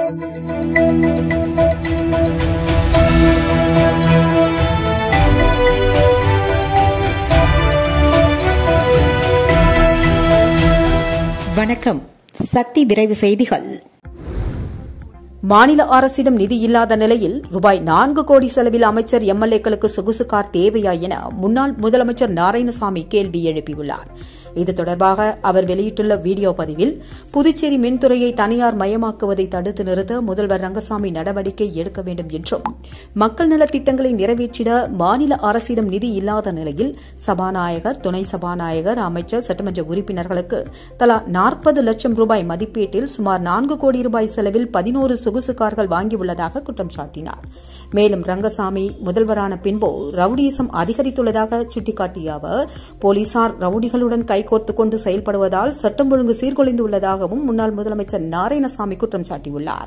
வணக்கம் சக்தி விரைவு செய்திகள் மாநில அரசிடம் நிதி இல்லாத நிலையில் ரூபாய் நான்கு கோடி செலவில் அமைச்சர் எம்எல்ஏக்களுக்கு சொகுசு கார் தேவையா என முன்னாள் முதலமைச்சர் நாராயணசாமி கேள்வி எழுப்பியுள்ளார் இது தொடர்பாக அவர் வெளியிட்டுள்ள வீடியோ பதிவில் புதுச்சேரி மின்துறையை தனியார் மயமாக்குவதை தடுத்து நிறுத்த முதல்வர் ரங்கசாமி நடவடிக்கை எடுக்க வேண்டும் என்றும் மக்கள் நலத் திட்டங்களை நிறைவேற்றிட மாநில அரசிடம் நிதி இல்லாத நிலையில் சபாநாயகர் துணை சபாநாயகர் அமைச்சர் சட்டமன்ற உறுப்பினர்களுக்கு தலா நாற்பது லட்சம் ரூபாய் மதிப்பீட்டில் சுமார் நான்கு கோடி ரூபாய் செலவில் பதினோரு சொகுசு கார்கள் வாங்கியுள்ளதாக குற்றம் சாட்டினார் மேலும் ரங்கசாமி முதல்வரான பின்போ ரவுடிசம் அதிகரித்துள்ளதாக சுட்டிக்காட்டிய அவர் போலீசார் ரவுடிகளுடன் கைகோர்த்துக் கொண்டு செயல்படுவதால் சட்டம் ஒழுங்கு சீர்குலைந்துள்ளதாகவும் முன்னாள் முதலமைச்சர் நாராயணசாமி குற்றம் சாட்டியுள்ளார்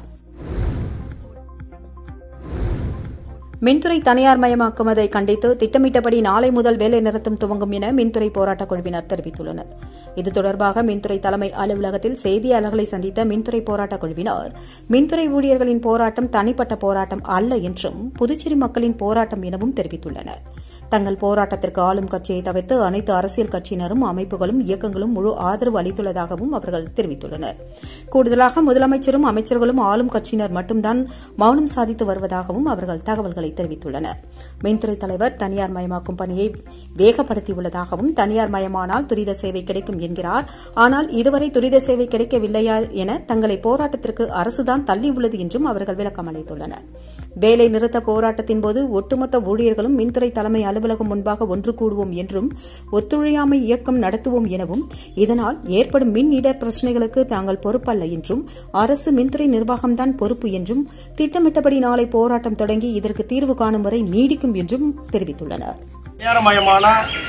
மின்துறை தனியார் மயமாக்குவதை கண்டித்து திட்டமிட்டபடி நாளை முதல் வேலை நிறுத்தம் துவங்கும் என மின்துறை போராட்டக் குழுவினர் தெரிவித்துள்ளனர் இது தொடர்பாக மின்துறை தலைமை அலுவலகத்தில் செய்தியாளர்களை சந்தித்த மின்துறை போராட்டக் குழுவினர் மின்துறை ஊழியர்களின் போராட்டம் தனிப்பட்ட போராட்டம் அல்ல என்றும் புதுச்சேரி மக்களின் போராட்டம் எனவும் தெரிவித்துள்ளனர் தங்கள் போராட்டத்திற்கு ஆளும் கட்சியை தவிர்த்து அனைத்து அரசியல் கட்சியினரும் அமைப்புகளும் இயக்கங்களும் முழு ஆதரவு அளித்துள்ளதாகவும் அவர்கள் தெரிவித்துள்ளனர் கூடுதலாக முதலமைச்சரும் அமைச்சர்களும் ஆளும் கட்சியினர் மட்டும்தான் மௌனம் சாதித்து வருவதாகவும் அவர்கள் தகவல்களை தெரிவித்துள்ளனர் மின்துறை தலைவர் தனியார் மயமாக்கும் பணியை வேகப்படுத்தியுள்ளதாகவும் தனியார் மயமானால் துரித சேவை கிடைக்கும் என்கிறார் ஆனால் இதுவரை துரித சேவை கிடைக்கவில்லையா என தங்களை போராட்டத்திற்கு அரசுதான் தள்ளியுள்ளது என்றும் அவர்கள் விளக்கம் அளித்துள்ளனர் வேலை நிறுத்த போராட்டத்தின் போது ஒட்டுமொத்த ஊழியர்களும் மின்துறை தலைமை அலுவலகம் முன்பாக ஒன்று கூடுவோம் என்றும் ஒத்துழையாமை இயக்கம் நடத்துவோம் எனவும் இதனால் ஏற்படும் மின் இடர் பிரச்சினைகளுக்கு தாங்கள் பொறுப்பல்ல என்றும் அரசு மின்துறை நிர்வாகம்தான் பொறுப்பு என்றும் திட்டமிட்டபடி நாளை போராட்டம் தொடங்கி இதற்கு தீர்வு காணும் வரை நீடிக்கும் என்றும் தெரிவித்துள்ளனர் நேரமயமான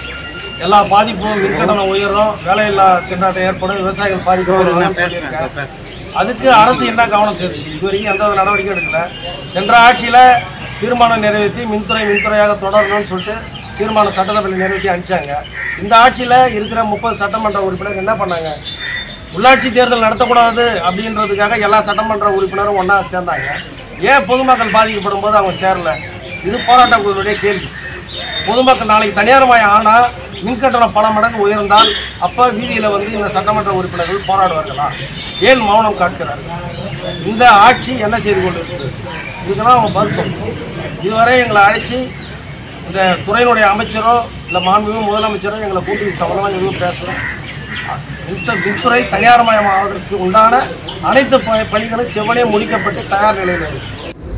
எல்லா பாதிப்பும் மின்கட்டணம் உயரும் வேலையில்லா திண்டாட்டம் ஏற்படும் விவசாயிகள் பாதிப்பு அதுக்கு அரசு என்ன கவனம் செலுத்துச்சு இது வரைக்கும் எந்த ஒரு நடவடிக்கையும் எடுக்கல சென்ற ஆட்சியில் தீர்மானம் நிறைவேற்றி மின்துறை மின்துறையாக தொடரணும்னு சொல்லிட்டு தீர்மானம் சட்டசபையில் நிறைவேற்றி அனுப்பிச்சாங்க இந்த ஆட்சியில் இருக்கிற முப்பது சட்டமன்ற உறுப்பினர் என்ன பண்ணாங்க உள்ளாட்சி தேர்தல் நடத்தக்கூடாது அப்படின்றதுக்காக எல்லா சட்டமன்ற உறுப்பினரும் ஒன்றா சேர்ந்தாங்க ஏன் பொதுமக்கள் பாதிக்கப்படும் போது அவங்க சேரல இது போராட்ட குழுவுடைய கேள்வி பொதுமக்கள் நாளைக்கு தனியார்மயம் ஆனால் மின்கட்டணம் பல மடங்கு உயர்ந்தால் அப்போ வீதியில் வந்து இந்த சட்டமன்ற உறுப்பினர்கள் போராடுவார்களா ஏன் மௌனம் காட்டுகிறார்கள் இந்த ஆட்சி என்ன செய்து கொண்டு இருக்குது இதுக்கெல்லாம் அவங்க பதில் சொல்லணும் இதுவரை எங்களை அழைச்சி இந்த துறையினுடைய அமைச்சரோ இல்லை மாண்புமிகு முதலமைச்சரோ எங்களை கூட்டி சம்பளமாக எதுவும் பேசல இந்த மின்துறை தனியார்மயமாவதற்கு உண்டான அனைத்து ப- பணிகளும் செவ்வனே முடிக்கப்பட்டு தயார் நிலையில் இருக்கு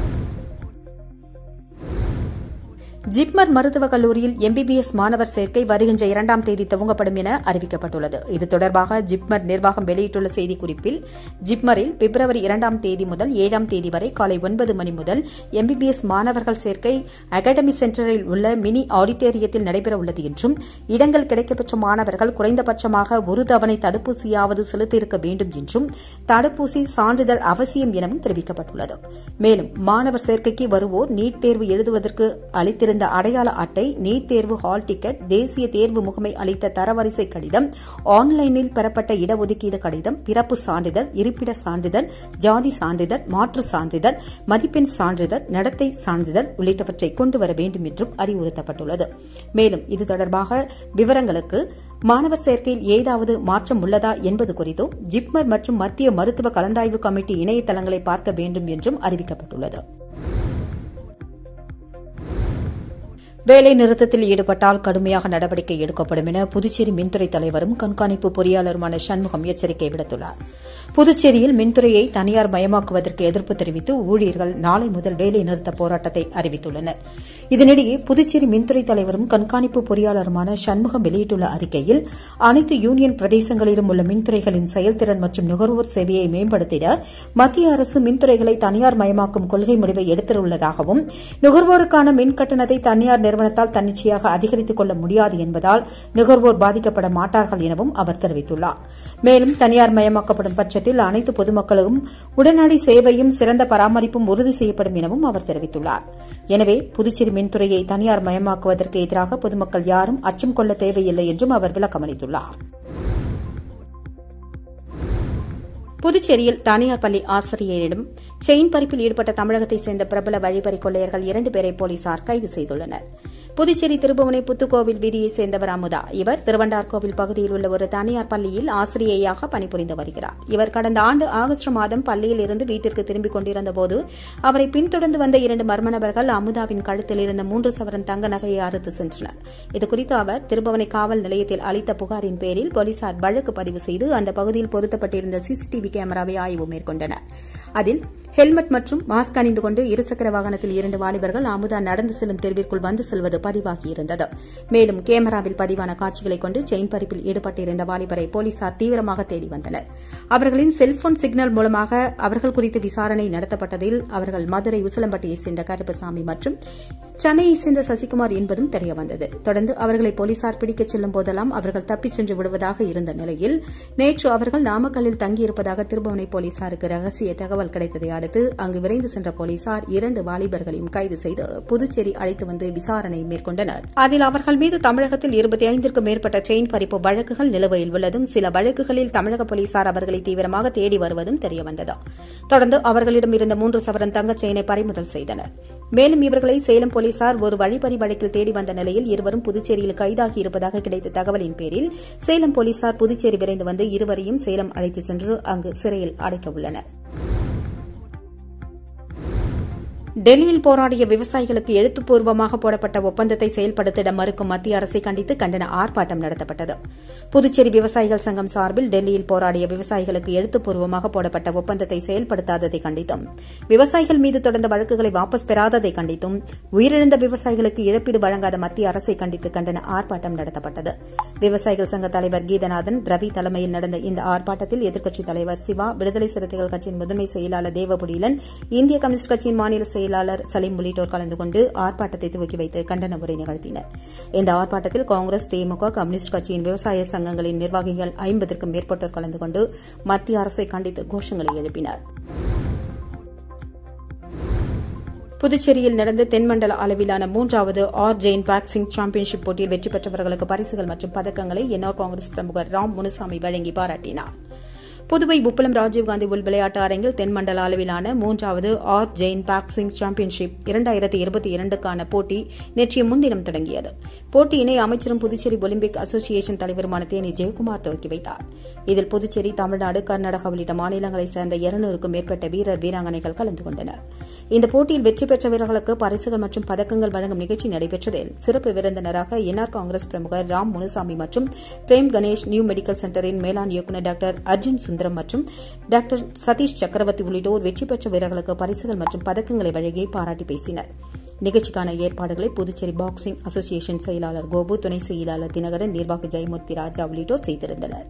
ஜிப்மர் மருத்துவக் கல்லூரியில் எம்பிபிஎஸ் மாணவர் சேர்க்கை வருகின்ற இரண்டாம் தேதி துவங்கப்படும் என அறிவிக்கப்பட்டுள்ளது இது தொடர்பாக ஜிப்மர் நிர்வாகம் வெளியிட்டுள்ள செய்திக்குறிப்பில் ஜிப்மரில் பிப்ரவரி இரண்டாம் தேதி முதல் ஏழாம் தேதி வரை காலை ஒன்பது மணி முதல் எம்பிபிஎஸ் மாணவர்கள் சேர்க்கை அகாடமி சென்டரில் உள்ள மினி ஆடிட்டோரியத்தில் நடைபெற உள்ளது என்றும் இடங்கள் கிடைக்கப்பெற்ற மாணவர்கள் குறைந்தபட்சமாக ஒரு தவணை தடுப்பூசியாவது செலுத்தியிருக்க வேண்டும் என்றும் தடுப்பூசி சான்றிதழ் அவசியம் எனவும் தெரிவிக்கப்பட்டுள்ளது மேலும் மாணவர் சேர்க்கைக்கு வருவோர் நீட் தேர்வு எழுதுவதற்கு அளித்திருந்த அடையாள அட்டை நீட் தேர்வு ஹால் டிக்கெட் தேசிய தேர்வு முகமை அளித்த தரவரிசை கடிதம் ஆன்லைனில் பெறப்பட்ட இடஒதுக்கீடு கடிதம் பிறப்பு சான்றிதழ் இருப்பிட சான்றிதழ் ஜாதி சான்றிதழ் மாற்று சான்றிதழ் மதிப்பெண் சான்றிதழ் நடத்தை சான்றிதழ் உள்ளிட்டவற்றை கொண்டு வர வேண்டும் என்றும் அறிவுறுத்தப்பட்டுள்ளது மேலும் இது தொடர்பாக விவரங்களுக்கு மாணவர் சேர்க்கையில் ஏதாவது மாற்றம் உள்ளதா என்பது குறித்தும் ஜிப்மர் மற்றும் மத்திய மருத்துவ கலந்தாய்வு கமிட்டி இணையதளங்களை பார்க்க வேண்டும் என்றும் அறிவிக்கப்பட்டுள்ளது வேலை நிறுத்தத்தில் ஈடுபட்டால் கடுமையாக நடவடிக்கை எடுக்கப்படும் என புதுச்சேரி மின்துறை தலைவரும் கண்காணிப்பு பொறியாளருமான சண்முகம் எச்சரிக்கை விடுத்துள்ளார் புதுச்சேரியில் மின்துறையை தனியார் மயமாக்குவதற்கு எதிர்ப்பு தெரிவித்து ஊழியர்கள் நாளை முதல் வேலை நிறுத்த போராட்டத்தை அறிவித்துள்ளனர் இதனிடையே புதுச்சேரி மின்துறை தலைவரும் கண்காணிப்பு பொறியாளருமான சண்முகம் வெளியிட்டுள்ள அறிக்கையில் அனைத்து யூனியன் பிரதேசங்களிலும் உள்ள மின்துறைகளின் செயல்திறன் மற்றும் நுகர்வோர் சேவையை மேம்படுத்திட மத்திய அரசு மின்துறைகளை தனியார் மயமாக்கும் கொள்கை முடிவை எடுத்துள்ளதாகவும் நுகர்வோருக்கான மின் கட்டணத்தை தனியார் நிறுவனத்தால் தன்னிச்சையாக அதிகரித்துக் கொள்ள முடியாது என்பதால் நுகர்வோர் பாதிக்கப்பட மாட்டார்கள் எனவும் அவர் தெரிவித்துள்ளார் மேலும் தனியார் மயமாக்கப்படும் பட்சத்தில் அனைத்து பொதுமக்களும் உடனடி சேவையும் சிறந்த பராமரிப்பும் உறுதி செய்யப்படும் எனவும் அவர் தெரிவித்துள்ளார் எனவே புதுச்சேரி மின்துறையை தனியார் மயமாக்குவதற்கு எதிராக பொதுமக்கள் யாரும் அச்சம் கொள்ள தேவையில்லை என்றும் அவர் விளக்கமளித்துள்ளார் புதுச்சேரியில் தனியார் பள்ளி ஆசிரியரிடம் செயின் பறிப்பில் ஈடுபட்ட தமிழகத்தைச் சேர்ந்த பிரபல வழிபறி கொள்ளையர்கள் இரண்டு பேரை போலீசார் கைது செய்துள்ளனர் புதுச்சேரி திருபுவனை புத்துக்கோவில் வீதியைச் சேர்ந்தவர் அமுதா இவர் திருவண்டார்கோவில் பகுதியில் உள்ள ஒரு தனியார் பள்ளியில் ஆசிரியையாக பணிபுரிந்து வருகிறார் இவர் கடந்த ஆண்டு ஆகஸ்ட் மாதம் பள்ளியில் இருந்து வீட்டிற்கு திரும்பிக் கொண்டிருந்தபோது அவரை பின்தொடர்ந்து வந்த இரண்டு மர்ம நபர்கள் அமுதாவின் கழுத்தில் இருந்த மூன்று சவரன் தங்க நகையை அறுத்து சென்றனர் இதுகுறித்து அவர் திருபுவனை காவல் நிலையத்தில் அளித்த புகாரின் பேரில் போலீசார் வழக்கு பதிவு செய்து அந்த பகுதியில் பொருத்தப்பட்டிருந்த சிசிடிவி கேமராவை ஆய்வு மேற்கொண்டனர் அதில் ஹெல்மெட் மற்றும் மாஸ்க் அணிந்து கொண்டு இருசக்கர வாகனத்தில் இரண்டு வாலிபர்கள் அமுதா நடந்து செல்லும் தெருவிற்குள் வந்து செல்வது பதிவாகியிருந்தது மேலும் கேமராவில் பதிவான காட்சிகளை கொண்டு செயின் பறிப்பில் ஈடுபட்டிருந்த வாலிபரை போலீசார் தீவிரமாக தேடி வந்தனர் அவர்களின் செல்போன் சிக்னல் மூலமாக அவர்கள் குறித்து விசாரணை நடத்தப்பட்டதில் அவர்கள் மதுரை உசிலம்பட்டியை சேர்ந்த கருப்பசாமி மற்றும் சென்னையை சேர்ந்த சசிகுமார் என்பதும் தெரியவந்தது தொடர்ந்து அவர்களை போலீசார் பிடிக்கச் செல்லும் போதெல்லாம் அவர்கள் தப்பிச் சென்று விடுவதாக இருந்த நிலையில் நேற்று அவர்கள் நாமக்கல்லில் தங்கியிருப்பதாக திருபுவனை போலீசாருக்கு ரகசிய தகவல் கிடைத்ததை அடுத்து அங்கு விரைந்து சென்ற போலீசார் இரண்டு வாலிபர்களையும் கைது செய்து புதுச்சேரி அழைத்து வந்து விசாரணை மேற்கொண்டனர் அதில் அவர்கள் மீது தமிழகத்தில் இருபத்தி ஐந்திற்கும் மேற்பட்ட செயின் பறிப்பு வழக்குகள் நிலுவையில் உள்ளதும் சில வழக்குகளில் தமிழக போலீசார் அவர்களை தீவிரமாக தேடி வருவதும் தெரியவந்தது தொடர்ந்து அவர்களிடம் இருந்த மூன்று சவரன் தங்கச் செயினை பறிமுதல் செய்தனர் மேலும் இவர்களை சேலம் போலீசார் ஒரு வழிப்பறி வழக்கில் தேடி வந்த நிலையில் இருவரும் புதுச்சேரியில் கைதாகி இருப்பதாக கிடைத்த தகவலின் பேரில் சேலம் போலீசார் புதுச்சேரி விரைந்து வந்து இருவரையும் சேலம் அழைத்து சென்று அங்கு சிறையில் அடைக்க உள்ளனர் டெல்லியில் போராடிய விவசாயிகளுக்கு எழுத்துப்பூர்வமாக போடப்பட்ட ஒப்பந்தத்தை செயல்படுத்திட மறுக்கும் மத்திய அரசை கண்டித்து கண்டன ஆர்ப்பாட்டம் நடத்தப்பட்டது புதுச்சேரி விவசாயிகள் சங்கம் சார்பில் டெல்லியில் போராடிய விவசாயிகளுக்கு எழுத்துப்பூர்வமாக போடப்பட்ட ஒப்பந்தத்தை செயல்படுத்தாததை கண்டித்தும் விவசாயிகள் மீது தொடர்ந்த வழக்குகளை வாபஸ் பெறாததை கண்டித்தும் உயிரிழந்த விவசாயிகளுக்கு இழப்பீடு வழங்காத மத்திய அரசை கண்டித்து கண்டன ஆர்ப்பாட்டம் நடத்தப்பட்டது விவசாயிகள் சங்க தலைவர் கீதநாதன் ரவி தலைமையில் நடந்த இந்த ஆர்ப்பாட்டத்தில் எதிர்க்கட்சித் தலைவர் சிவா விடுதலை சிறுத்தைகள் கட்சியின் முதன்மை செயலாளர் தேவபுடியலன் இந்திய கம்யூனிஸ்ட் கட்சியின் மாநில செயலாளர் சலீம் உள்ளிட்டோர் கலந்து கொண்டு ஆர்ப்பாட்டத்தை துவக்கி வைத்து கண்டன உரை நிகழ்த்தினர் இந்த ஆர்ப்பாட்டத்தில் காங்கிரஸ் திமுக கம்யூனிஸ்ட் கட்சியின் விவசாய சங்கங்களின் நிர்வாகிகள் ஐம்பதற்கும் மேற்பட்டோர் கலந்து கொண்டு மத்திய அரசை கண்டித்து கோஷங்களை எழுப்பினர் புதுச்சேரியில் நடந்த தென்மண்டல அளவிலான மூன்றாவது ஆர் ஜெயின் பாக்ஸிங் சாம்பியன்ஷிப் போட்டியில் வெற்றி பெற்றவர்களுக்கு பரிசுகள் மற்றும் பதக்கங்களை என்ஆர் காங்கிரஸ் பிரமுகர் ராம் முனுசாமி வழங்கி பாராட்டினார் புதுவை உப்பளம் ராஜீவ்காந்தி உள் விளையாட்டு அரங்கில் தென்மண்டல அளவிலான மூன்றாவது ஆர் ஜெயின் பாக்ஸிங் சாம்பியன்ஷிப் இரண்டாயிரத்தி இருபத்தி இரண்டுக்கான போட்டி நேற்றைய முன்தினம் தொடங்கியது போட்டியினை அமைச்சரும் புதுச்சேரி ஒலிம்பிக் அசோசியேஷன் தலைவருமான தேனி ஜெயக்குமார் துவக்கி வைத்தார் இதில் புதுச்சேரி தமிழ்நாடு கர்நாடகா உள்ளிட்ட மாநிலங்களைச் சேர்ந்த இருநூறுக்கும் மேற்பட்ட வீரர் வீராங்கனைகள் கலந்து கொண்டனர் இந்த போட்டியில் வெற்றி பெற்ற வீரர்களுக்கு பரிசுகள் மற்றும் பதக்கங்கள் வழங்கும் நிகழ்ச்சி நடைபெற்றதில் சிறப்பு விருந்தினராக என்ஆர் காங்கிரஸ் பிரமுகர் ராம் முனுசாமி மற்றும் பிரேம் கணேஷ் நியூ மெடிக்கல் சென்டரின் மேலாண் இயக்குநர் டாக்டர் அர்ஜுன் சுந்தரம் மற்றும் டாக்டர் சதீஷ் சக்கரவர்த்தி உள்ளிட்டோர் வெற்றி பெற்ற வீரர்களுக்கு பரிசுகள் மற்றும் பதக்கங்களை வழங்கி பாராட்டி பேசினர் நிகழ்ச்சிக்கான ஏற்பாடுகளை புதுச்சேரி பாக்ஸிங் அசோசியேஷன் செயலாளர் கோபு துணை செயலாளர் தினகரன் நிர்வாகி ஜெயமூர்த்தி ராஜா உள்ளிட்டோர் செய்திருந்தனர்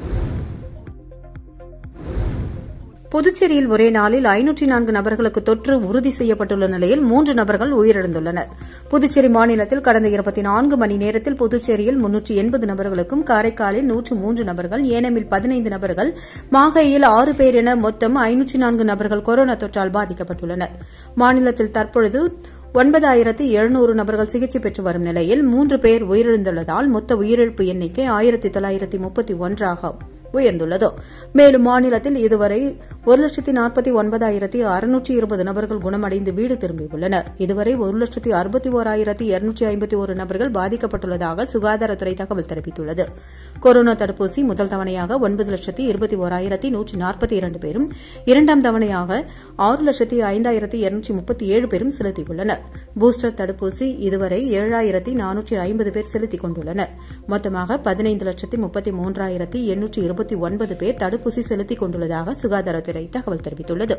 புதுச்சேரியில் ஒரே நாளில் ஐநூற்றி நான்கு நபர்களுக்கு தொற்று உறுதி செய்யப்பட்டுள்ள நிலையில் மூன்று நபர்கள் உயிரிழந்துள்ளனர் புதுச்சேரி மாநிலத்தில் கடந்த இருபத்தி நான்கு மணி நேரத்தில் புதுச்சேரியில் முன்னூற்றி எண்பது நபர்களுக்கும் காரைக்காலில் நூற்று மூன்று நபர்கள் ஏனமில் பதினைந்து நபர்கள் மாகையில் ஆறு பேர் என மொத்தம் ஐநூற்றி நான்கு நபர்கள் கொரோனா தொற்றால் பாதிக்கப்பட்டுள்ளனர் மாநிலத்தில் தற்பொழுது ஒன்பதாயிரத்து எழுநூறு நபர்கள் சிகிச்சை பெற்று வரும் நிலையில் மூன்று பேர் உயிரிழந்துள்ளதால் மொத்த உயிரிழப்பு எண்ணிக்கை ஆயிரத்தி தொள்ளாயிரத்தி முப்பத்தி ஒன்றாக உயர்ந்துள்ளது மேலும் மாநிலத்தில் இதுவரை ஒரு லட்சத்தி நாற்பத்தி ஒன்பதாயிரத்தி அறுநூற்றி இருபது நபர்கள் குணமடைந்து வீடு திரும்பியுள்ளனர் இதுவரை ஒரு லட்சத்தி அறுபத்தி ஓராயிரத்தி இருநூற்றி ஐம்பத்தி ஒரு நபர்கள் பாதிக்கப்பட்டுள்ளதாக சுகாதாரத்துறை தகவல் தெரிவித்துள்ளது கொரோனா தடுப்பூசி முதல் தவணையாக ஒன்பது லட்சத்தி இருபத்தி ஓராயிரத்தி நூற்றி நாற்பத்தி இரண்டு பேரும் இரண்டாம் தவணையாக ஆறு லட்சத்தி ஐந்தாயிரத்தி இருநூற்றி முப்பத்தி ஏழு பேரும் செலுத்தியுள்ளனர் பூஸ்டர் தடுப்பூசி இதுவரை ஏழாயிரத்தி நானூற்றி ஐம்பது பேர் செலுத்திக் கொண்டுள்ளனர் மொத்தமாக பதினைந்து லட்சத்தி முப்பத்தி மூன்றாயிரத்தி எண்ணூற்றி இருபத்தி ஒன்பது பேர் தடுப்பூசி செலுத்திக் கொண்டுள்ளதாக சுகாதாரத்துறை தகவல் தெரிவித்துள்ளது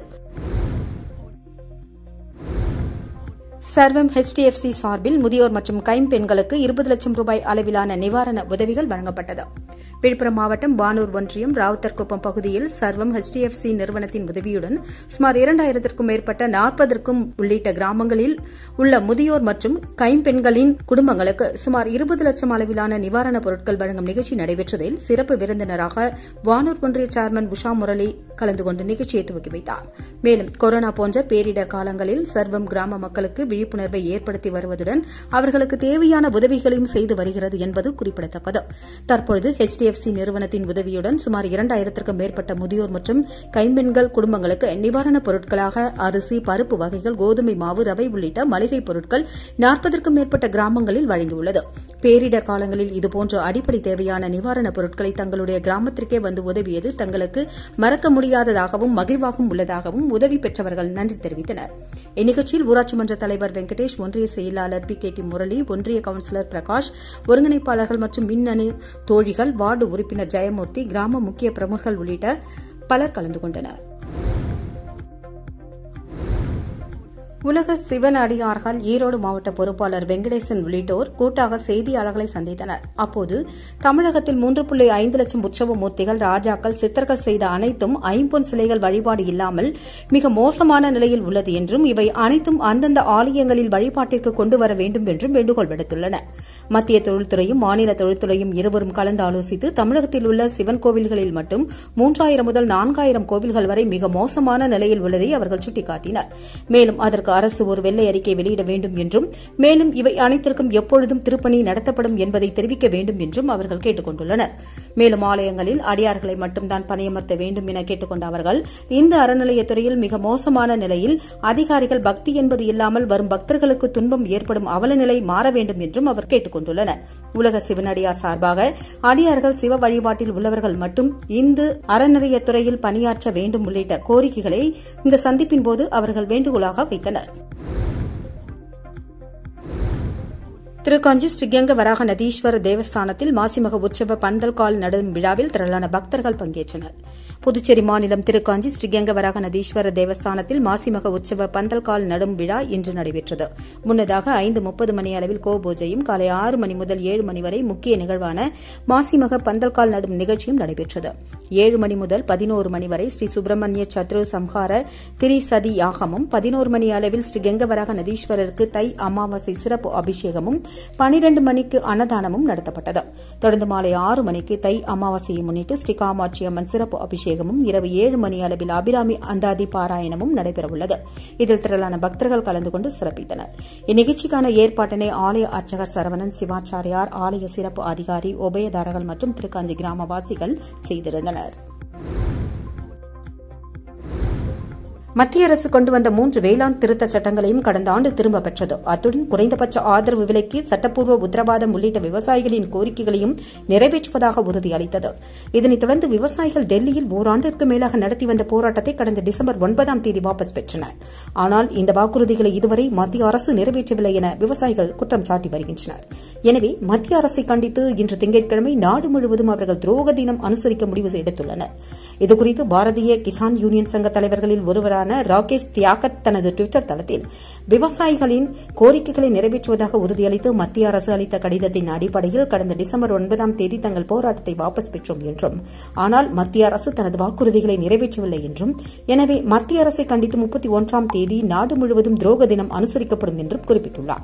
சர்வம் ஹெச்டிஎஃப்சி சார்பில் முதியோர் மற்றும் கைம்பெண்களுக்கு இருபது லட்சம் ரூபாய் அளவிலான நிவாரண உதவிகள் வழங்கப்பட்டது விழுப்புரம் மாவட்டம் வானூர் ஒன்றியம் ராவுத்தர்குப்பம் பகுதியில் சர்வம் ஹெச்டிஎஃப்சி நிறுவனத்தின் உதவியுடன் சுமார் இரண்டாயிரத்திற்கும் மேற்பட்ட நாற்பதற்கும் உள்ளிட்ட கிராமங்களில் உள்ள முதியோர் மற்றும் கைம்பெண்களின் குடும்பங்களுக்கு சுமார் இருபது லட்சம் அளவிலான நிவாரணப் பொருட்கள் வழங்கும் நிகழ்ச்சி நடைபெற்றதில் சிறப்பு விருந்தினராக வானூர் ஒன்றிய சேர்மன் உஷா முரளி கலந்து கொண்டு நிகழ்ச்சியை துவக்கி வைத்தார் மேலும் கொரோனா போன்ற பேரிடர் காலங்களில் சர்வம் கிராம மக்களுக்கு விழிப்புணர்வை ஏற்படுத்தி வருவதுடன் அவர்களுக்கு தேவையான உதவிகளையும் செய்து வருகிறது என்பது குறிப்பிடத்தக்கது தற்பொழுது ஹெச்டிஎஃப் ஐடிஎஃப்சி நிறுவனத்தின் உதவியுடன் சுமார் இரண்டாயிரத்திற்கும் மேற்பட்ட முதியோர் மற்றும் கைம்பெண்கள் குடும்பங்களுக்கு நிவாரணப் பொருட்களாக அரிசி பருப்பு வகைகள் கோதுமை மாவு ரவை உள்ளிட்ட மளிகைப் பொருட்கள் நாற்பதற்கும் மேற்பட்ட கிராமங்களில் வழங்கியுள்ளது பேரிடர் காலங்களில் இதுபோன்ற அடிப்படை தேவையான நிவாரணப் பொருட்களை தங்களுடைய கிராமத்திற்கே வந்து உதவியது தங்களுக்கு மறக்க முடியாததாகவும் மகிழ்வாகவும் உள்ளதாகவும் உதவி பெற்றவர்கள் நன்றி தெரிவித்தனர் இந்நிகழ்ச்சியில் ஊராட்சி மன்ற தலைவர் வெங்கடேஷ் ஒன்றிய செயலாளர் பி கே டி முரளி ஒன்றிய கவுன்சிலர் பிரகாஷ் ஒருங்கிணைப்பாளர்கள் மற்றும் மின்னணு தோழிகள் வார்டு உறுப்பினர் ஜெயமூர்த்தி கிராம முக்கிய பிரமுகர்கள் உள்ளிட்ட பலர் கலந்து கொண்டனர் உலக சிவன் அடியார்கள் ஈரோடு மாவட்ட பொறுப்பாளர் வெங்கடேசன் உள்ளிட்டோர் கூட்டாக செய்தியாளர்களை சந்தித்தனர் அப்போது தமிழகத்தில் மூன்று புள்ளி ஐந்து லட்சம் உற்சவ மூர்த்திகள் ராஜாக்கள் சித்தர்கள் செய்த அனைத்தும் ஐம்பொன் சிலைகள் வழிபாடு இல்லாமல் மிக மோசமான நிலையில் உள்ளது என்றும் இவை அனைத்தும் அந்தந்த ஆலயங்களில் வழிபாட்டிற்கு கொண்டு வர வேண்டும் என்றும் வேண்டுகோள் விடுத்துள்ளனர் மத்திய தொழில்துறையும் மாநில தொழில்துறையும் இருவரும் கலந்து ஆலோசித்து தமிழகத்தில் உள்ள சிவன் கோவில்களில் மட்டும் மூன்றாயிரம் முதல் நான்காயிரம் கோவில்கள் வரை மிக மோசமான நிலையில் உள்ளதை அவர்கள் சுட்டிக்காட்டினர் மேலும் அதற்கு அரசு ஒரு வெள்ளை அறிக்கை வெளியிட வேண்டும் என்றும் மேலும் இவை அனைத்திற்கும் எப்பொழுதும் திருப்பணி நடத்தப்படும் என்பதை தெரிவிக்க வேண்டும் என்றும் அவர்கள் கேட்டுக் கொண்டுள்ளனர் மேலும் ஆலயங்களில் அடியார்களை மட்டும்தான் பணியமர்த்த வேண்டும் என கேட்டுக்கொண்ட அவர்கள் இந்த அறநிலையத்துறையில் மிக மோசமான நிலையில் அதிகாரிகள் பக்தி என்பது இல்லாமல் வரும் பக்தர்களுக்கு துன்பம் ஏற்படும் அவலநிலை மாற வேண்டும் என்றும் அவர் கேட்டுக் கொண்டுள்ளனர் உலக சிவனடியார் சார்பாக அடியார்கள் சிவ வழிபாட்டில் உள்ளவர்கள் மட்டும் இந்து அறநிலையத்துறையில் பணியாற்ற வேண்டும் உள்ளிட்ட கோரிக்கைகளை இந்த சந்திப்பின் போது அவர்கள் வேண்டுகோளாக வைத்தனர் திருக்காஞ்சி ஸ்ரீகங்க வராக நதீஸ்வர தேவஸ்தானத்தில் மாசிமக உற்சவ பந்தல் கால் நடும் விழாவில் திரளான பக்தர்கள் பங்கேற்றனர் புதுச்சேரி மாநிலம் திருக்காஞ்சி ஸ்ரீகங்க வராக நதீஸ்வர தேவஸ்தானத்தில் மாசிமக உற்சவ பந்தல் கால் நடும் விழா இன்று நடைபெற்றது முன்னதாக ஐந்து முப்பது மணி அளவில் கோபூஜையும் காலை ஆறு மணி முதல் ஏழு மணி வரை முக்கிய நிகழ்வான மாசிமக பந்தல் கால் நடும் நிகழ்ச்சியும் நடைபெற்றது ஏழு மணி முதல் பதினோரு மணி வரை ஸ்ரீ சுப்பிரமணிய சத்ரு சம்ஹார திரிசதி யாகமும் பதினோரு மணி அளவில் ஸ்ரீ கெங்கவராக நதீஸ்வரருக்கு தை அமாவாசை சிறப்பு அபிஷேகமும் பனிரண்டு மணிக்கு அன்னதானமும் நடத்தப்பட்டது தொடர்ந்து மாலை ஆறு மணிக்கு தை அமாவாசையை முன்னிட்டு ஸ்ரீ காமாட்சி அம்மன் சிறப்பு அபிஷேகமும் இரவு ஏழு மணி அளவில் அபிராமி அந்தாதி பாராயணமும் நடைபெறவுள்ளது இதில் திரளான பக்தர்கள் கலந்து கொண்டு சிறப்பித்தனர் இந்நிகழ்ச்சிக்கான ஏற்பாட்டினை ஆலய அர்ச்சகர் சரவணன் சிவாச்சாரியார் ஆலய சிறப்பு அதிகாரி உபயதாரர்கள் மற்றும் திருக்காஞ்சி கிராமவாசிகள் செய்திருந்தனர் மத்திய அரசு கொண்டு வந்த மூன்று வேளாண் திருத்த சட்டங்களையும் கடந்த ஆண்டு திரும்ப பெற்றது அத்துடன் குறைந்தபட்ச ஆதரவு விலைக்கு சட்டப்பூர்வ உத்தரவாதம் உள்ளிட்ட விவசாயிகளின் கோரிக்கைகளையும் நிறைவேற்றுவதாக உறுதியளித்தது இதனைத் தொடர்ந்து விவசாயிகள் டெல்லியில் ஓராண்டிற்கு மேலாக நடத்தி வந்த போராட்டத்தை கடந்த டிசம்பர் ஒன்பதாம் தேதி வாபஸ் பெற்றனர் ஆனால் இந்த வாக்குறுதிகளை இதுவரை மத்திய அரசு நிறைவேற்றவில்லை என விவசாயிகள் குற்றம் சாட்டி வருகின்றனர் எனவே மத்திய அரசை கண்டித்து இன்று திங்கட்கிழமை நாடு முழுவதும் அவர்கள் துரோக தினம் அனுசரிக்க முடிவு எடுத்துள்ளனர் இதுகுறித்து பாரதிய கிசான் யூனியன் சங்க தலைவர்களில் ஒருவரான தலைவரான ராகேஷ் தியாகத் தனது டுவிட்டர் தளத்தில் விவசாயிகளின் கோரிக்கைகளை நிறைவேற்றுவதாக உறுதியளித்து மத்திய அரசு அளித்த கடிதத்தின் அடிப்படையில் கடந்த டிசம்பர் ஒன்பதாம் தேதி தங்கள் போராட்டத்தை வாபஸ் பெற்றோம் என்றும் ஆனால் மத்திய அரசு தனது வாக்குறுதிகளை நிறைவேற்றவில்லை என்றும் எனவே மத்திய அரசை கண்டித்து முப்பத்தி ஒன்றாம் தேதி நாடு முழுவதும் துரோக தினம் அனுசரிக்கப்படும் என்றும் குறிப்பிட்டுள்ளார்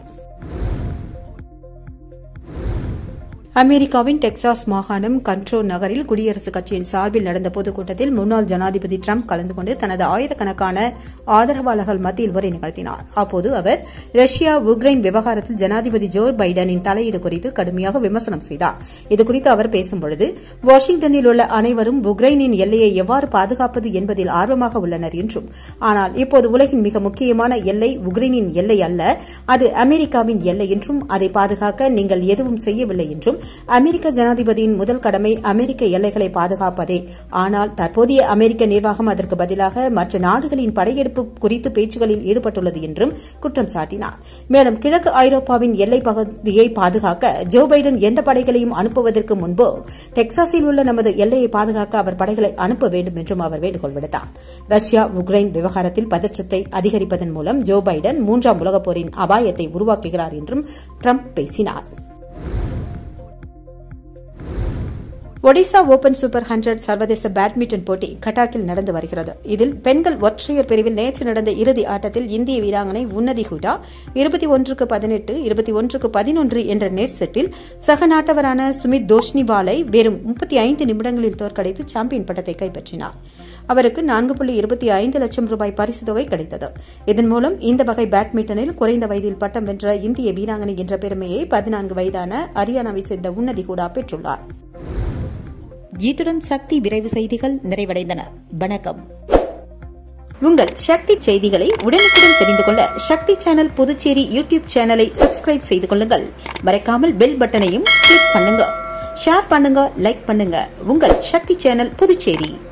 அமெரிக்காவின் டெக்சாஸ் மாகாணம் கண்ட்ரோ நகரில் குடியரசுக் கட்சியின் சார்பில் நடந்த பொதுக்கூட்டத்தில் முன்னாள் ஜனாதிபதி டிரம்ப் கலந்து கொண்டு தனது ஆயிரக்கணக்கான ஆதரவாளர்கள் மத்தியில் உரை நிகழ்த்தினார் அப்போது அவர் ரஷ்யா உக்ரைன் விவகாரத்தில் ஜனாதிபதி ஜோ பைடனின் தலையீடு குறித்து கடுமையாக விமர்சனம் செய்தார் இதுகுறித்து அவர் பேசும்பொழுது வாஷிங்டனில் உள்ள அனைவரும் உக்ரைனின் எல்லையை எவ்வாறு பாதுகாப்பது என்பதில் ஆர்வமாக உள்ளனர் என்றும் ஆனால் இப்போது உலகின் மிக முக்கியமான எல்லை உக்ரைனின் எல்லை அல்ல அது அமெரிக்காவின் எல்லை என்றும் அதை பாதுகாக்க நீங்கள் எதுவும் செய்யவில்லை என்றும் அமெரிக்க ஜனாதிபதியின் முதல் கடமை அமெரிக்க எல்லைகளை பாதுகாப்பதே ஆனால் தற்போதைய அமெரிக்க நிர்வாகம் அதற்கு பதிலாக மற்ற நாடுகளின் படையெடுப்பு குறித்து பேச்சுகளில் ஈடுபட்டுள்ளது என்றும் குற்றம் சாட்டினார் மேலும் கிழக்கு ஐரோப்பாவின் எல்லை பகுதியை பாதுகாக்க ஜோ பைடன் எந்த படைகளையும் அனுப்புவதற்கு முன்பு டெக்சாஸில் உள்ள நமது எல்லையை பாதுகாக்க அவர் படைகளை அனுப்ப வேண்டும் என்றும் அவர் வேண்டுகோள் விடுத்தார் ரஷ்யா உக்ரைன் விவகாரத்தில் பதற்றத்தை அதிகரிப்பதன் மூலம் ஜோ பைடன் மூன்றாம் உலகப் போரின் அபாயத்தை உருவாக்குகிறார் என்றும் ட்ரம்ப் பேசினார் ஒடிசா ஓபன் சூப்பர் ஹண்ட்ரட் சர்வதேச பேட்மிண்டன் போட்டி கட்டாக்கில் நடந்து வருகிறது இதில் பெண்கள் ஒற்றையர் பிரிவில் நேற்று நடந்த இறுதி ஆட்டத்தில் இந்திய வீராங்கனை உன்னதி ஹூடா இருபத்தி ஒன்றுக்கு பதினெட்டு இருபத்தி ஒன்றுக்கு பதினொன்று என்ற நேர் செட்டில் சக நாட்டவரான சுமித் தோஷ்னிவாலை வெறும் முப்பத்தி ஐந்து நிமிடங்களில் தோற்கடித்து சாம்பியன் பட்டத்தை கைப்பற்றினார் அவருக்கு நான்கு புள்ளி இருபத்தி ஐந்து லட்சம் ரூபாய் பரிசு தொகை கிடைத்தது இதன் மூலம் இந்த வகை பேட்மிண்டனில் குறைந்த வயதில் பட்டம் வென்ற இந்திய வீராங்கனை என்ற பெருமையை பதினான்கு வயதான ஹரியானாவை சேர்ந்த உன்னதி ஹூடா பெற்றுள்ளார் இத்துடன் சக்தி விரைவு செய்திகள் நிறைவடைந்தன வணக்கம் உங்கள் சக்தி செய்திகளை உடனுக்குடன் தெரிந்து கொள்ள சக்தி சேனல் புதுச்சேரி யூடியூப் சேனலை சப்ஸ்கிரைப் செய்து கொள்ளுங்கள் மறக்காமல் பெல் பட்டனையும் கிளிக் பண்ணுங்க ஷேர் பண்ணுங்க லைக் பண்ணுங்க உங்கள் சக்தி சேனல் புதுச்சேரி